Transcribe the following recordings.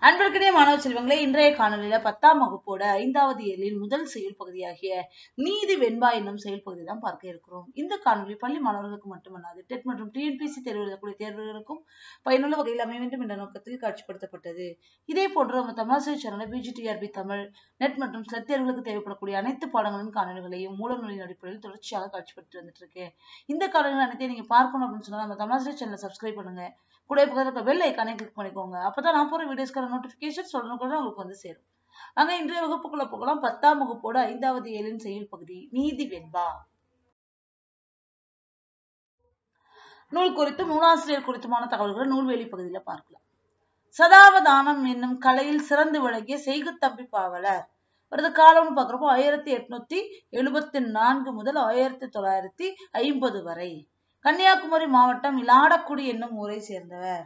அன்பிற்கினிய மாணவ செல்வங்களே இன்றைய காணொலியில பத்தாம் வகுப்போட ஐந்தாவது இயலின் முதல் செயல் பகுதியாகிய நீதி வெண்பா என்னும் செயல் பகுதி தான் பார்க்க இருக்கிறோம் இந்த காணொலி பள்ளி மாணவர்களுக்கு மட்டுமல்லாது டெட் மற்றும் டிஎன்பிசி தேர்வு எழுதக்கூடிய தேர்வுகளுக்கும் பயனுள்ள வகையில் அமைய வேண்டும் என்ற நோக்கத்தில் காட்சிப்படுத்தப்பட்டது இதே போன்று நம்ம தமிழாசிரியர் சேனல் பிஜிடிஆர்பி தமிழ் நெட் மற்றும் ஸ்லெட் தேர்வுகளுக்கு தேவைப்படக்கூடிய அனைத்து பாடங்களின் காணொலிகளையும் மூலநூலின் அடிப்படையில் தொடர்ச்சியாக காட்சிப்படுத்தி வந்துட்டு இருக்கேன் இந்த காணொலிகள் அனைத்தையும் நீங்க பார்க்கணும் அப்படின்னு சொன்னா நம்ம தமிழாசிரியர் சேனலை சப்ஸ்கிரைப் பண்ணுங்க கூட பக்கத்துல இருக்க பெல் ஐக்கானே கிளிக் பண்ணிக்கோங்க அப்பதான் நான் போற வீடியோஸ்க்கான நோட்டிபிகேஷன் சொல்லணும் கூட உங்களுக்கு வந்து சேரும் அங்க இன்றைய வகுப்புக்குள்ள போகலாம் பத்தாம் வகுப்போட ஐந்தாவது ஏழின் செயல் பகுதி நீதி வெண்பா நூல் குறித்தும் நூலாசிரியர் குறித்துமான தகவல்களை நூல்வெளி பகுதியில பார்க்கலாம் சதாவதானம் என்னும் கலையில் சிறந்து விளங்கிய செய்குத்தம்பி பாவலர் அவரது காலம்னு பாக்குறப்போ ஆயிரத்தி எட்நூத்தி எழுபத்தி நான்கு முதல் ஆயிரத்தி தொள்ளாயிரத்தி ஐம்பது வரை கன்னியாகுமரி மாவட்டம் இலாடக்குடி என்னும் ஊரை சேர்ந்தவர்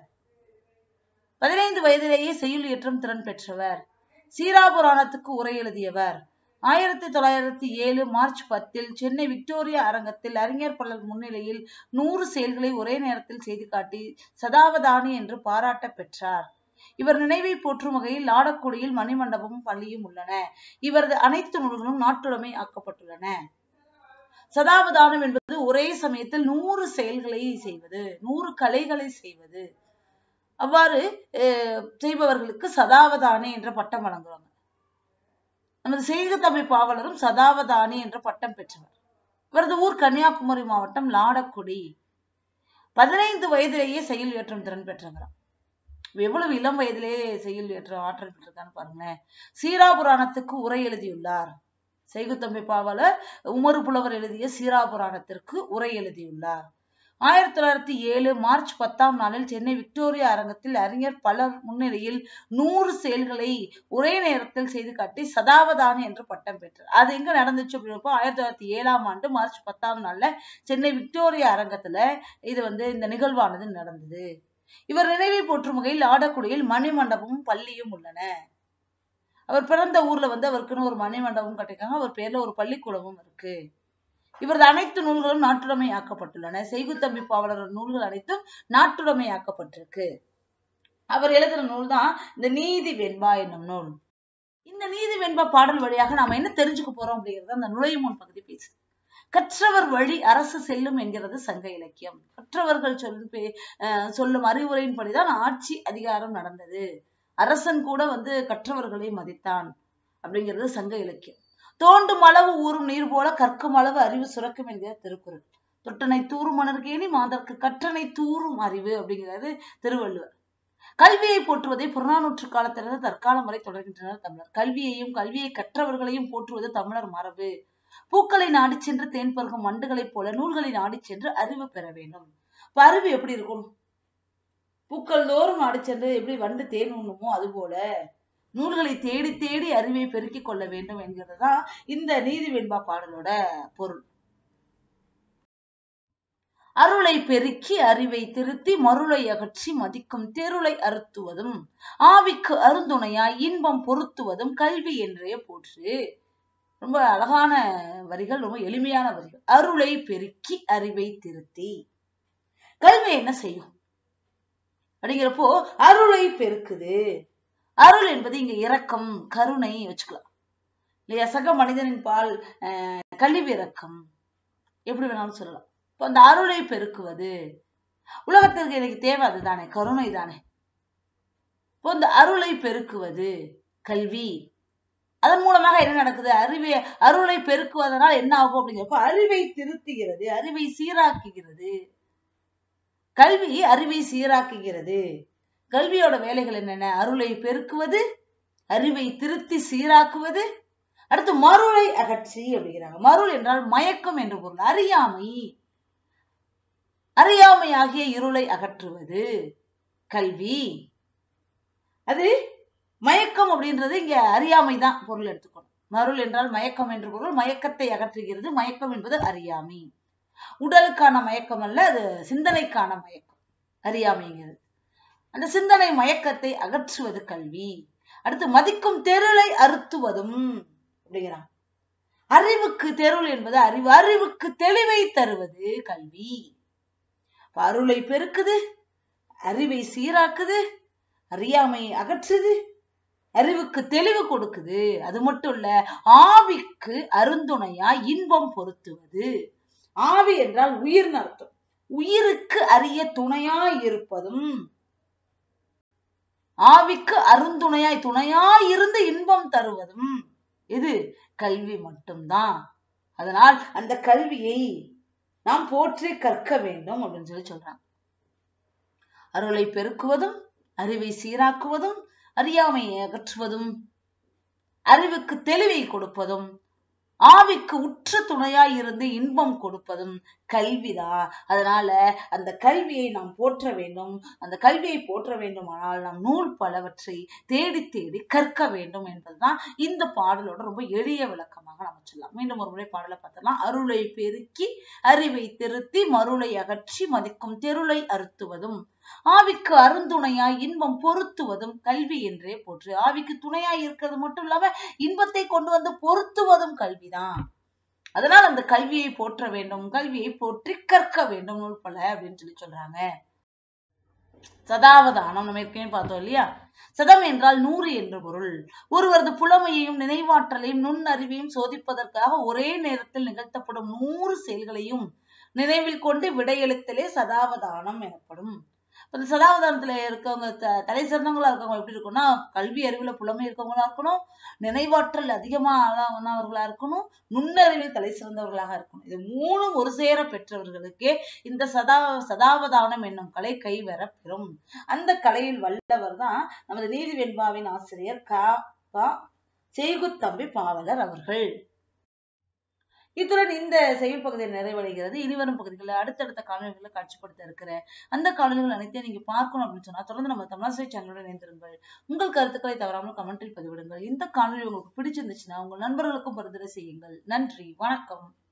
பதினைந்து வயதிலேயே செய்யுள் இயற்றும் திறன் பெற்றவர் சீராபுராணத்துக்கு உரை எழுதியவர் ஆயிரத்தி தொள்ளாயிரத்தி ஏழு மார்ச் பத்தில் சென்னை விக்டோரியா அரங்கத்தில் அறிஞர் பலர் முன்னிலையில் நூறு செயல்களை ஒரே நேரத்தில் செய்து காட்டி சதாவதானி என்று பாராட்ட பெற்றார் இவர் நினைவை போற்றும் வகையில் லாடக்குடியில் மணிமண்டபமும் பள்ளியும் உள்ளன இவரது அனைத்து நூல்களும் நாட்டுடைமை ஆக்கப்பட்டுள்ளன சதாவதானம் என்பது ஒரே சமயத்தில் நூறு செயல்களை செய்வது நூறு கலைகளை செய்வது அவ்வாறு செய்பவர்களுக்கு சதாவதானி என்ற பட்டம் வழங்குவாங்க நமது செய்க தமிழ் பாவலரும் சதாவதானி என்ற பட்டம் பெற்றவர் இவரது ஊர் கன்னியாகுமரி மாவட்டம் லாடக்குடி பதினைந்து வயதிலேயே செயல் ஏற்றம் திறன் பெற்றவராம் எவ்வளவு இளம் வயதிலேயே செயல் ஏற்ற ஆற்றல் பெற்றிருக்கான்னு பாருங்களேன் சீராபுராணத்துக்கு உரை எழுதியுள்ளார் செய்குத்தம்பி பாவலர் உமறு புலவர் எழுதிய சீராபுராணத்திற்கு உரை எழுதியுள்ளார் ஆயிரத்தி தொள்ளாயிரத்தி ஏழு மார்ச் பத்தாம் நாளில் சென்னை விக்டோரியா அரங்கத்தில் அறிஞர் பலர் முன்னிலையில் நூறு செயல்களை ஒரே நேரத்தில் செய்து காட்டி சதாவதானி என்று பட்டம் பெற்றார் அது எங்க நடந்துச்சு அப்படின்னப்போ ஆயிரத்தி தொள்ளாயிரத்தி ஏழாம் ஆண்டு மார்ச் பத்தாம் நாள்ல சென்னை விக்டோரியா அரங்கத்துல இது வந்து இந்த நிகழ்வானது நடந்தது இவர் நினைவை போற்றும் வகையில் ஆடக்குடியில் மணிமண்டபமும் பள்ளியும் உள்ளன அவர் பிறந்த ஊர்ல வந்து அவருக்குன்னு ஒரு மணி மண்டபம் கட்டிருக்காங்க அவர் பேர்ல ஒரு பள்ளிக்கூடமும் இருக்கு இவரது அனைத்து நூல்களும் நாட்டுடைமை ஆக்கப்பட்டுள்ளன செய்குத்தம்பி பாவலர் நூல்கள் அனைத்தும் நாட்டுடைமை ஆக்கப்பட்டிருக்கு அவர் எழுதின நூல் தான் இந்த நீதி வெண்பா என்னும் நூல் இந்த நீதி வெண்பா பாடல் வழியாக நாம என்ன தெரிஞ்சுக்க போறோம் அப்படிங்கறது அந்த நுழையும் முன் பகுதி பேசு கற்றவர் வழி அரசு செல்லும் என்கிறது சங்க இலக்கியம் கற்றவர்கள் சொல்லும் சொல்லும் அறிவுரையின்படிதான் ஆட்சி அதிகாரம் நடந்தது அரசன் கூட வந்து கற்றவர்களை மதித்தான் அப்படிங்கிறது சங்க இலக்கியம் தோண்டும் அளவு ஊறும் நீர் போல கற்கும் அளவு அறிவு சுரக்கும் என்கிற திருக்குறள் தொட்டனை தூறும் மணர்கேணி மாதற்கு கற்றனை தூறும் அறிவு அப்படிங்கிறது திருவள்ளுவர் கல்வியை போற்றுவதை புறநானூற்று காலத்திலிருந்து தற்காலம் வரை தொடர்கின்றனர் தமிழர் கல்வியையும் கல்வியை கற்றவர்களையும் போற்றுவது தமிழர் மரபு பூக்களை நாடி சென்று தேன் பருகும் வண்டுகளைப் போல நூல்களை நாடி சென்று அறிவு பெற வேண்டும் இப்ப அறிவு எப்படி இருக்கும் பூக்கள் தோறும் நாடி சென்று எப்படி வண்டு தேன் உண்ணுமோ அது போல நூல்களை தேடி தேடி அறிவை பெருக்கிக் கொள்ள வேண்டும் என்கிறதுதான் இந்த நீதி வெண்பா பாடலோட பொருள் அருளை பெருக்கி அறிவை திருத்தி மருளை அகற்றி மதிக்கும் தெருளை அறுத்துவதும் ஆவிக்கு அருந்துணையாய் இன்பம் பொருத்துவதும் கல்வி என்றே போற்று ரொம்ப அழகான வரிகள் ரொம்ப எளிமையான வரிகள் அருளை பெருக்கி அறிவை திருத்தி கல்வி என்ன செய்யும் அப்படிங்கிறப்போ அருளை பெருக்குது அருள் என்பது இங்க இரக்கம் கருணை வச்சுக்கலாம் இல்லையா சக மனிதனின் பால் கல்வி இரக்கம் எப்படி வேணாலும் சொல்லலாம் இப்போ அந்த அருளை பெருக்குவது உலகத்திற்கு எனக்கு தேவை அதுதானே கருணை தானே இப்போ இந்த அருளை பெருக்குவது கல்வி அதன் மூலமாக என்ன நடக்குது அறிவை அருளை பெருக்குவதனால் என்ன ஆகும் அப்படிங்கிறப்ப அறிவை திருத்துகிறது அறிவை சீராக்குகிறது கல்வி அறிவை சீராக்குகிறது கல்வியோட வேலைகள் என்னென்ன அருளை பெருக்குவது அறிவை திருத்தி சீராக்குவது அடுத்து மருளை அகற்றி அப்படிங்கிறாங்க மருள் என்றால் மயக்கம் என்று பொருள் அறியாமை அறியாமையாகிய இருளை அகற்றுவது கல்வி அது மயக்கம் அப்படின்றது இங்க அறியாமை தான் பொருள் எடுத்துக்கணும் மருள் என்றால் மயக்கம் என்று பொருள் மயக்கத்தை அகற்றுகிறது மயக்கம் என்பது அறியாமை உடலுக்கான மயக்கம் அல்ல அது சிந்தனைக்கான மயக்கம் அறியாமைங்கிறது அந்த சிந்தனை மயக்கத்தை அகற்றுவது கல்வி அடுத்து மதிக்கும் தெருளை அறுத்துவதும் அப்படிங்கிறான் அறிவுக்கு தெருள் என்பது அறிவு அறிவுக்கு தெளிவை தருவது கல்வி அருளை பெருக்குது அறிவை சீராக்குது அறியாமையை அகற்றுது அறிவுக்கு தெளிவு கொடுக்குது அது மட்டும் இல்ல ஆவிக்கு அருந்துணையா இன்பம் பொருத்துவது ஆவி என்றால் உயிர்னு அர்த்தம் உயிருக்கு அரிய துணையாய் இருப்பதும் ஆவிக்கு அருந்துணையாய் துணையாய் இருந்து இன்பம் தருவதும் இது கல்வி மட்டும்தான் அதனால் அந்த கல்வியை நாம் போற்றி கற்க வேண்டும் அப்படின்னு சொல்லி சொல்றாங்க அருளை பெருக்குவதும் அறிவை சீராக்குவதும் அறியாமையை அகற்றுவதும் அறிவுக்கு தெளிவை கொடுப்பதும் ஆவிக்கு உற்ற துணையாய் இருந்து இன்பம் கொடுப்பதும் கல்விதான் அதனால அந்த கல்வியை நாம் போற்ற வேண்டும் அந்த கல்வியை போற்ற வேண்டுமானால் நாம் நூல் பலவற்றை தேடி தேடி கற்க வேண்டும் என்பதுதான் இந்த பாடலோட ரொம்ப எளிய விளக்கமாக நம்ம சொல்லலாம் மீண்டும் ஒரு முறை பாடலை பார்த்தோம்னா அருளை பெருக்கி அறிவை திருத்தி மருளை அகற்றி மதிக்கும் தெருளை அறுத்துவதும் ஆவிக்கு அருந்துணையாய் இன்பம் பொருத்துவதும் கல்வி என்றே போற்று ஆவிக்கு துணையாய் இருக்கிறது மட்டும் இல்லாம இன்பத்தை கொண்டு வந்து பொருத்துவதும் கல்விதான் அதனால் அந்த கல்வியை போற்ற வேண்டும் கல்வியை போற்றி கற்க வேண்டும் நூல் பல அப்படின்னு சொல்லி சொல்றாங்க சதாவதானம் நம்ம ஏற்கனவே பார்த்தோம் இல்லையா சதம் என்றால் நூறு என்று பொருள் ஒருவரது புலமையையும் நினைவாற்றலையும் நுண்ணறிவையும் சோதிப்பதற்காக ஒரே நேரத்தில் நிகழ்த்தப்படும் நூறு செயல்களையும் நினைவில் கொண்டு விடையெழுத்தலே சதாவதானம் எனப்படும் இப்ப இந்த சதாவதானத்துல இருக்கவங்க த- தலை சிறந்தவங்களா இருக்கவங்க எப்படி இருக்கும்னா கல்வி அறிவுல புலமை இருக்கவங்களா இருக்கணும் நினைவாற்றல் அதிகமா ஆனவர்களா இருக்கணும் நுண்ணறிவில் தலை சிறந்தவர்களாக இருக்கணும் இது மூணும் ஒரு சேர பெற்றவர்களுக்கே இந்த சதா சதாவதானம் என்னும் கலை கைவர பெறும் அந்த கலையில் வல்லவர் தான் நமது நீதி வெண்பாவின் ஆசிரியர் கா பா செய்குத்தம்பி பாவலர் அவர்கள் இத்துடன் இந்த செய்யுள் பகுதி நிறைவடைகிறது இனிவரும் பகுதிகளில் அடுத்தடுத்த காணொலிகளை காட்சிப்படுத்த இருக்கிற அந்த காணொலிகள் அனைத்தையும் நீங்க பார்க்கணும் அப்படின்னு சொன்னா தொடர்ந்து நம்ம தமிழாசிரியர் சேனலுடன் இணைந்திருங்கள் உங்கள் கருத்துக்களை தவறாமல் கமெண்டில் பதிவிடுங்கள் இந்த காணொலி உங்களுக்கு பிடிச்சிருந்துச்சுன்னா உங்கள் நண்பர்களுக்கும் பரிந்துரை செய்யுங்கள் நன்றி வணக்கம்